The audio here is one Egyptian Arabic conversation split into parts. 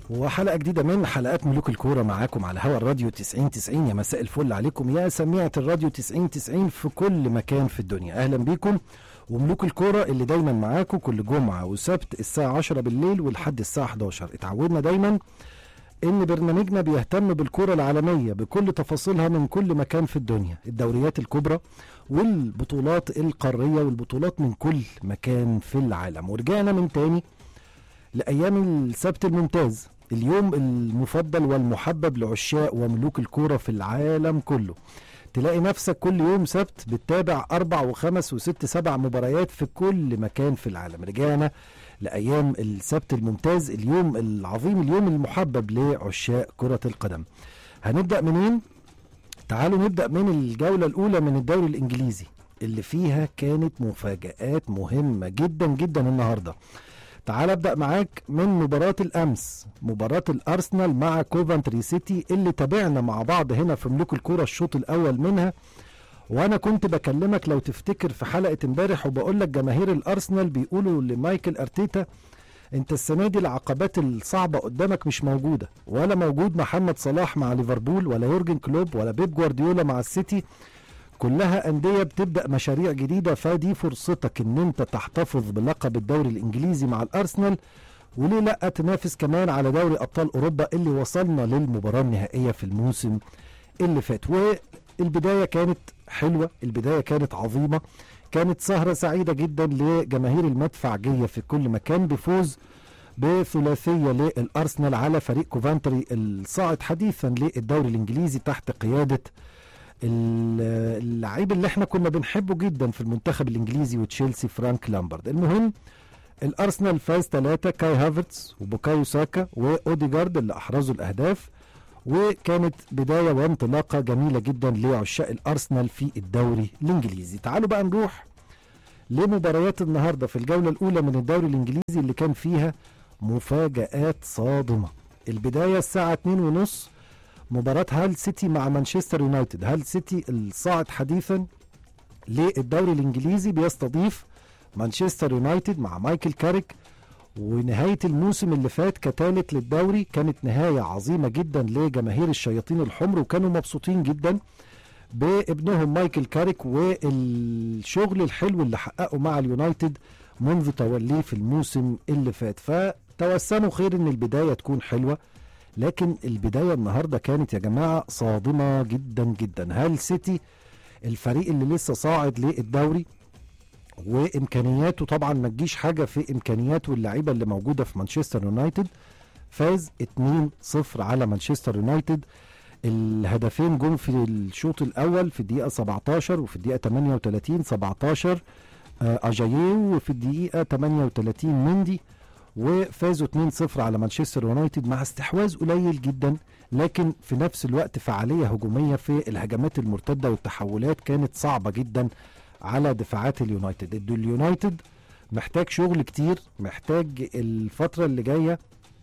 وحلقة جديدة من حلقات ملوك الكورة معاكم على هوا الراديو 90 90 يا مساء الفل عليكم يا سميعة الراديو 90 90 في كل مكان في الدنيا أهلا بيكم وملوك الكورة اللي دايما معاكم كل جمعة وسبت الساعة 10 بالليل ولحد الساعة 11 اتعودنا دايما ان برنامجنا بيهتم بالكرة العالمية بكل تفاصيلها من كل مكان في الدنيا الدوريات الكبرى والبطولات القارية والبطولات من كل مكان في العالم ورجعنا من تاني لأيام السبت الممتاز اليوم المفضل والمحبب لعشاق وملوك الكورة في العالم كله تلاقي نفسك كل يوم سبت بتتابع أربع وخمس وست سبع مباريات في كل مكان في العالم رجعنا لأيام السبت الممتاز اليوم العظيم اليوم المحبب لعشاق كرة القدم هنبدأ منين؟ تعالوا نبدأ من الجولة الأولى من الدوري الإنجليزي اللي فيها كانت مفاجآت مهمة جدا جدا النهارده تعال ابدا معاك من مباراه الامس مباراه الارسنال مع كوفنتري سيتي اللي تابعنا مع بعض هنا في ملوك الكوره الشوط الاول منها وانا كنت بكلمك لو تفتكر في حلقه امبارح وبقول لك جماهير الارسنال بيقولوا لمايكل ارتيتا انت السنه دي العقبات الصعبه قدامك مش موجوده ولا موجود محمد صلاح مع ليفربول ولا يورجن كلوب ولا بيب جوارديولا مع السيتي كلها أندية بتبدأ مشاريع جديدة فدي فرصتك إن أنت تحتفظ بلقب الدوري الإنجليزي مع الأرسنال وليه لا تنافس كمان على دوري أبطال أوروبا اللي وصلنا للمباراة النهائية في الموسم اللي فات والبداية كانت حلوة البداية كانت عظيمة كانت سهرة سعيدة جدا لجماهير المدفعجية في كل مكان بفوز بثلاثية للأرسنال على فريق كوفانتري الصاعد حديثا للدوري الإنجليزي تحت قيادة اللعيب اللي احنا كنا بنحبه جدا في المنتخب الانجليزي وتشيلسي فرانك لامبرد المهم الارسنال فاز ثلاثة كاي هافرتس وبوكايو ساكا واوديجارد اللي احرزوا الاهداف وكانت بداية وانطلاقة جميلة جدا لعشاق الارسنال في الدوري الانجليزي تعالوا بقى نروح لمباريات النهاردة في الجولة الاولى من الدوري الانجليزي اللي كان فيها مفاجآت صادمة البداية الساعة 2 ونص مباراة هال سيتي مع مانشستر يونايتد هال سيتي الصاعد حديثا للدوري الانجليزي بيستضيف مانشستر يونايتد مع مايكل كاريك ونهاية الموسم اللي فات كثالث للدوري كانت نهاية عظيمة جدا لجماهير الشياطين الحمر وكانوا مبسوطين جدا بابنهم مايكل كاريك والشغل الحلو اللي حققه مع اليونايتد منذ توليه في الموسم اللي فات فتوسموا خير ان البداية تكون حلوة لكن البدايه النهارده كانت يا جماعه صادمه جدا جدا هل سيتي الفريق اللي لسه صاعد للدوري وامكانياته طبعا ما تجيش حاجه في امكانياته اللعيبه اللي موجوده في مانشستر يونايتد فاز 2-0 على مانشستر يونايتد الهدفين جم في الشوط الاول في الدقيقه 17 وفي الدقيقه 38 17 اجاييه وفي الدقيقه 38 مندي وفازوا 2-0 على مانشستر يونايتد مع استحواذ قليل جدا لكن في نفس الوقت فعاليه هجوميه في الهجمات المرتده والتحولات كانت صعبه جدا على دفاعات اليونايتد اليونايتد محتاج شغل كتير محتاج الفتره اللي جايه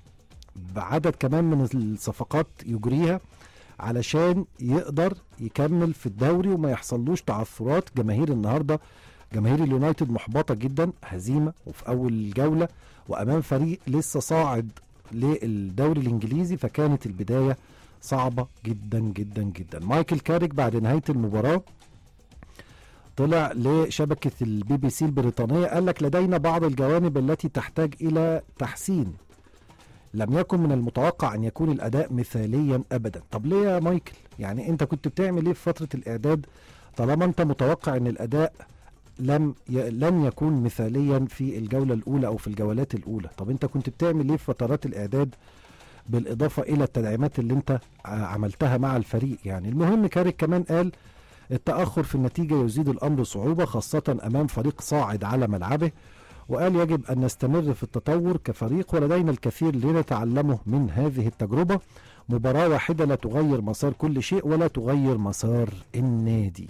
بعدد كمان من الصفقات يجريها علشان يقدر يكمل في الدوري وما يحصلوش تعثرات جماهير النهارده جماهير اليونايتد محبطه جدا هزيمه وفي اول جوله وامام فريق لسه صاعد للدوري الانجليزي فكانت البدايه صعبه جدا جدا جدا مايكل كاريك بعد نهايه المباراه طلع لشبكه البي بي سي البريطانيه قال لك لدينا بعض الجوانب التي تحتاج الى تحسين لم يكن من المتوقع ان يكون الاداء مثاليا ابدا طب ليه يا مايكل يعني انت كنت بتعمل ايه في فتره الاعداد طالما انت متوقع ان الاداء لم ي... لن يكون مثاليا في الجولة الأولى أو في الجولات الأولى طب أنت كنت بتعمل إيه في فترات الإعداد بالإضافة إلى التدعيمات اللي أنت عملتها مع الفريق يعني المهم كاريك كمان قال التأخر في النتيجة يزيد الأمر صعوبة خاصة أمام فريق صاعد على ملعبه وقال يجب أن نستمر في التطور كفريق ولدينا الكثير لنتعلمه من هذه التجربة مباراة واحدة لا تغير مسار كل شيء ولا تغير مسار النادي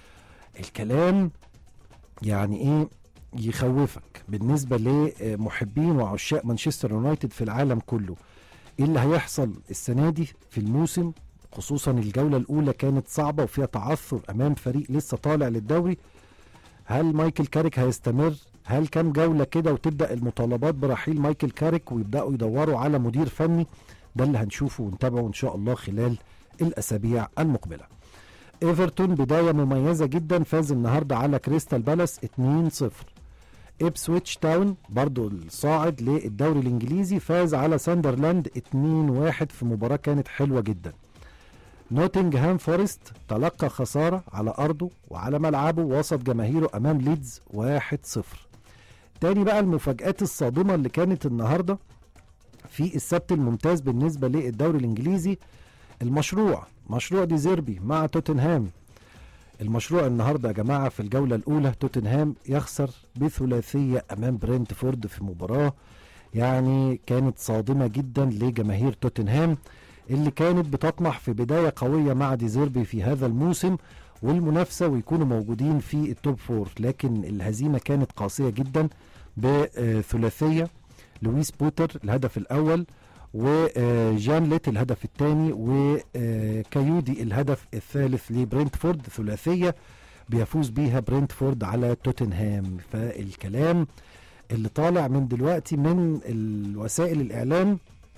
الكلام يعني ايه يخوفك بالنسبه لمحبين وعشاق مانشستر يونايتد في العالم كله ايه اللي هيحصل السنه دي في الموسم خصوصا الجوله الاولى كانت صعبه وفيها تعثر امام فريق لسه طالع للدوري هل مايكل كاريك هيستمر هل كام جوله كده وتبدا المطالبات برحيل مايكل كاريك ويبداوا يدوروا على مدير فني ده اللي هنشوفه ونتابعه ان شاء الله خلال الاسابيع المقبله ايفرتون بدايه مميزه جدا فاز النهارده على كريستال بالاس 2-0 ابسويتش تاون برضو الصاعد للدوري الانجليزي فاز على ساندرلاند 2-1 في مباراه كانت حلوه جدا نوتنغهام فورست تلقى خساره على ارضه وعلى ملعبه وسط جماهيره امام ليدز 1-0 تاني بقى المفاجآت الصادمة اللي كانت النهاردة في السبت الممتاز بالنسبة للدوري الإنجليزي المشروع مشروع ديزيربي مع توتنهام المشروع النهارده يا جماعه في الجوله الاولى توتنهام يخسر بثلاثيه امام برنتفورد في مباراه يعني كانت صادمه جدا لجماهير توتنهام اللي كانت بتطمح في بدايه قويه مع ديزيربي في هذا الموسم والمنافسه ويكونوا موجودين في التوب فور لكن الهزيمه كانت قاسيه جدا بثلاثيه لويس بوتر الهدف الاول وجان ليت الهدف الثاني وكايودي الهدف الثالث لبرنتفورد ثلاثيه بيفوز بيها برنتفورد على توتنهام فالكلام اللي طالع من دلوقتي من الوسائل الاعلام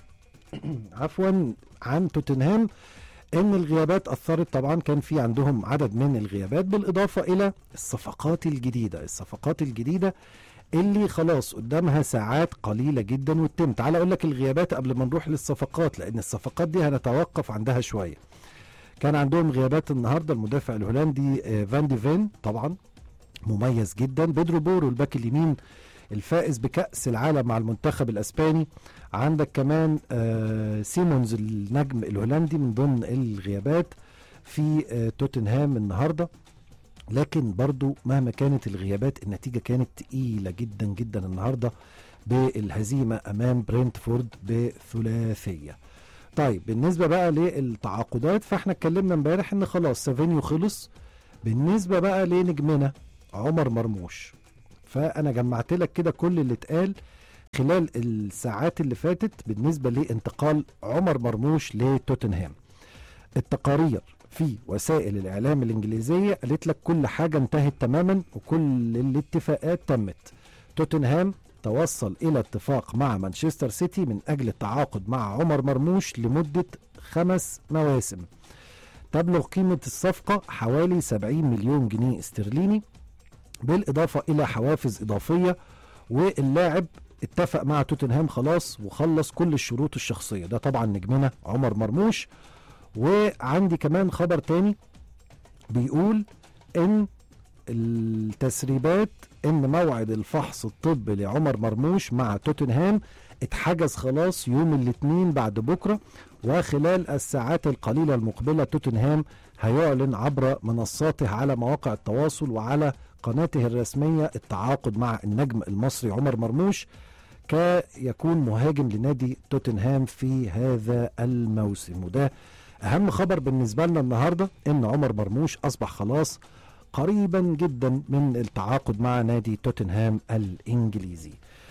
عفوا عن توتنهام ان الغيابات اثرت طبعا كان في عندهم عدد من الغيابات بالاضافه الى الصفقات الجديده الصفقات الجديده اللي خلاص قدامها ساعات قليله جدا وتتم تعال اقول لك الغيابات قبل ما نروح للصفقات لان الصفقات دي هنتوقف عندها شويه كان عندهم غيابات النهارده المدافع الهولندي فان دي فين طبعا مميز جدا بيدرو بورو الباك اليمين الفائز بكأس العالم مع المنتخب الأسباني عندك كمان آه سيمونز النجم الهولندي من ضمن الغيابات في آه توتنهام النهارده لكن برضو مهما كانت الغيابات النتيجة كانت تقيلة جدا جدا النهاردة بالهزيمة أمام برنتفورد بثلاثية طيب بالنسبة بقى للتعاقدات فاحنا اتكلمنا امبارح ان خلاص سافينيو خلص بالنسبة بقى لنجمنا عمر مرموش فانا جمعت لك كده كل اللي اتقال خلال الساعات اللي فاتت بالنسبة لانتقال عمر مرموش لتوتنهام التقارير في وسائل الاعلام الانجليزيه قالت لك كل حاجه انتهت تماما وكل الاتفاقات تمت توتنهام توصل الى اتفاق مع مانشستر سيتي من اجل التعاقد مع عمر مرموش لمده خمس مواسم تبلغ قيمه الصفقه حوالي 70 مليون جنيه استرليني بالاضافه الى حوافز اضافيه واللاعب اتفق مع توتنهام خلاص وخلص كل الشروط الشخصيه ده طبعا نجمنا عمر مرموش وعندي كمان خبر تاني بيقول ان التسريبات ان موعد الفحص الطبي لعمر مرموش مع توتنهام اتحجز خلاص يوم الاثنين بعد بكره وخلال الساعات القليله المقبله توتنهام هيعلن عبر منصاته على مواقع التواصل وعلى قناته الرسميه التعاقد مع النجم المصري عمر مرموش كيكون مهاجم لنادي توتنهام في هذا الموسم وده اهم خبر بالنسبه لنا النهارده ان عمر مرموش اصبح خلاص قريبا جدا من التعاقد مع نادي توتنهام الانجليزي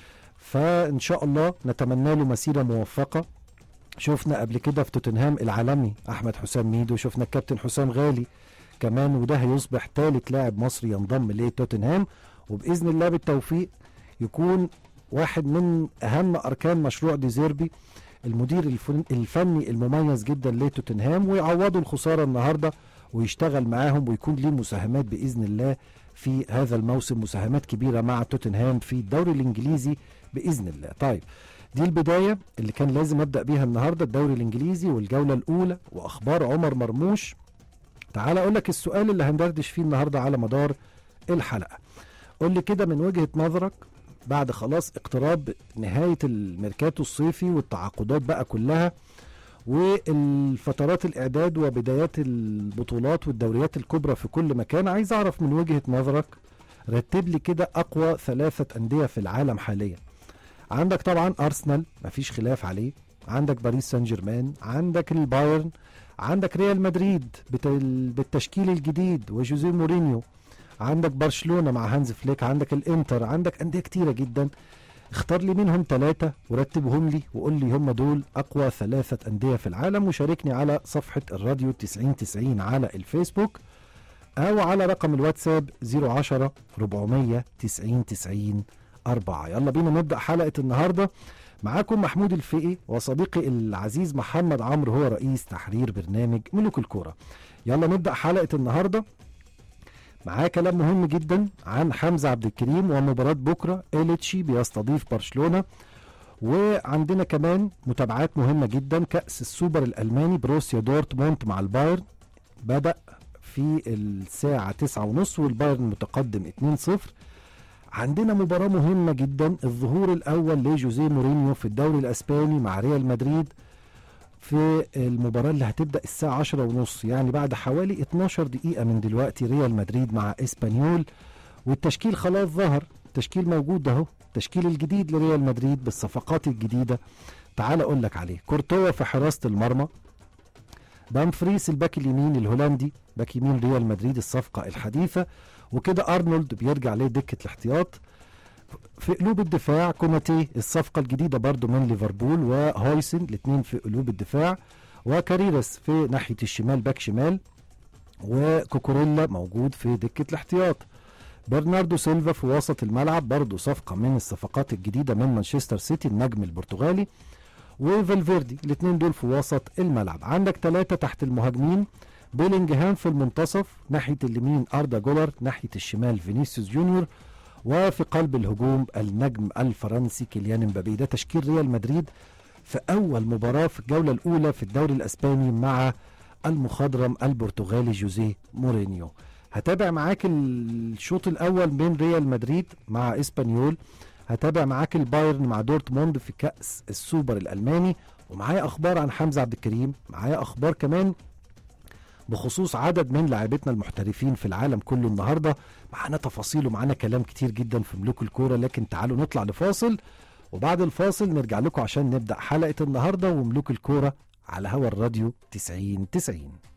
فان شاء الله نتمنى له مسيره موفقه شفنا قبل كده في توتنهام العالمي احمد حسام ميدو شفنا الكابتن حسام غالي كمان وده هيصبح ثالث لاعب مصري ينضم لتوتنهام وباذن الله بالتوفيق يكون واحد من اهم اركان مشروع ديزيربي المدير الفني المميز جدا لتوتنهام ويعوضوا الخساره النهارده ويشتغل معاهم ويكون ليه مساهمات باذن الله في هذا الموسم مساهمات كبيره مع توتنهام في الدوري الانجليزي باذن الله. طيب دي البدايه اللي كان لازم ابدا بيها النهارده الدوري الانجليزي والجوله الاولى واخبار عمر مرموش. تعال اقول لك السؤال اللي هندردش فيه النهارده على مدار الحلقه. قول لي كده من وجهه نظرك بعد خلاص اقتراب نهاية الميركاتو الصيفي والتعاقدات بقى كلها والفترات الإعداد وبدايات البطولات والدوريات الكبرى في كل مكان عايز أعرف من وجهة نظرك رتب لي كده أقوى ثلاثة أندية في العالم حاليا عندك طبعا أرسنال مفيش خلاف عليه عندك باريس سان جيرمان عندك البايرن عندك ريال مدريد بالتشكيل الجديد وجوزيه مورينيو عندك برشلونه مع هانز فليك عندك الانتر عندك انديه كتيره جدا اختار لي منهم ثلاثة ورتبهم لي وقول لي هم دول أقوى ثلاثة أندية في العالم وشاركني على صفحة الراديو 9090 على الفيسبوك او على رقم الواتساب 010 490 90 4 يلا بينا نبدا حلقه النهارده معاكم محمود الفقي وصديقي العزيز محمد عمرو هو رئيس تحرير برنامج ملوك الكوره يلا نبدا حلقه النهارده معاه كلام مهم جدا عن حمزه عبد الكريم ومباراه بكره إليتشي بيستضيف برشلونه وعندنا كمان متابعات مهمه جدا كاس السوبر الالماني بروسيا دورتموند مع البايرن بدا في الساعه 9:30 والبايرن متقدم 2-0 عندنا مباراه مهمه جدا الظهور الاول لجوزيه مورينيو في الدوري الاسباني مع ريال مدريد في المباراة اللي هتبدأ الساعة عشرة ونص يعني بعد حوالي 12 دقيقة من دلوقتي ريال مدريد مع اسبانيول والتشكيل خلاص ظهر التشكيل موجود اهو التشكيل الجديد لريال مدريد بالصفقات الجديدة تعال اقول لك عليه كورتوا في حراسة المرمى دامفريس الباك اليمين الهولندي باك يمين ريال مدريد الصفقة الحديثة وكده ارنولد بيرجع ليه دكة الاحتياط في قلوب الدفاع كوناتي الصفقة الجديدة برضو من ليفربول وهويسن الاثنين في قلوب الدفاع وكاريرس في ناحية الشمال باك شمال وكوكوريلا موجود في دكة الاحتياط برناردو سيلفا في وسط الملعب برضو صفقة من الصفقات الجديدة من مانشستر سيتي النجم البرتغالي وفالفيردي الاثنين دول في وسط الملعب عندك ثلاثة تحت المهاجمين بيلينجهام في المنتصف ناحية اليمين أردا جولر ناحية الشمال فينيسيوس جونيور وفي قلب الهجوم النجم الفرنسي كيليان مبابي ده تشكيل ريال مدريد في أول مباراة في الجولة الأولى في الدوري الأسباني مع المخضرم البرتغالي جوزيه مورينيو هتابع معاك الشوط الأول بين ريال مدريد مع إسبانيول هتابع معاك البايرن مع دورتموند في كأس السوبر الألماني ومعايا أخبار عن حمزة عبد الكريم معايا أخبار كمان بخصوص عدد من لاعبتنا المحترفين في العالم كله النهارده معانا تفاصيل ومعانا كلام كتير جدا في ملوك الكوره لكن تعالوا نطلع لفاصل وبعد الفاصل نرجع لكم عشان نبدا حلقه النهارده وملوك الكوره على هوا الراديو 90 90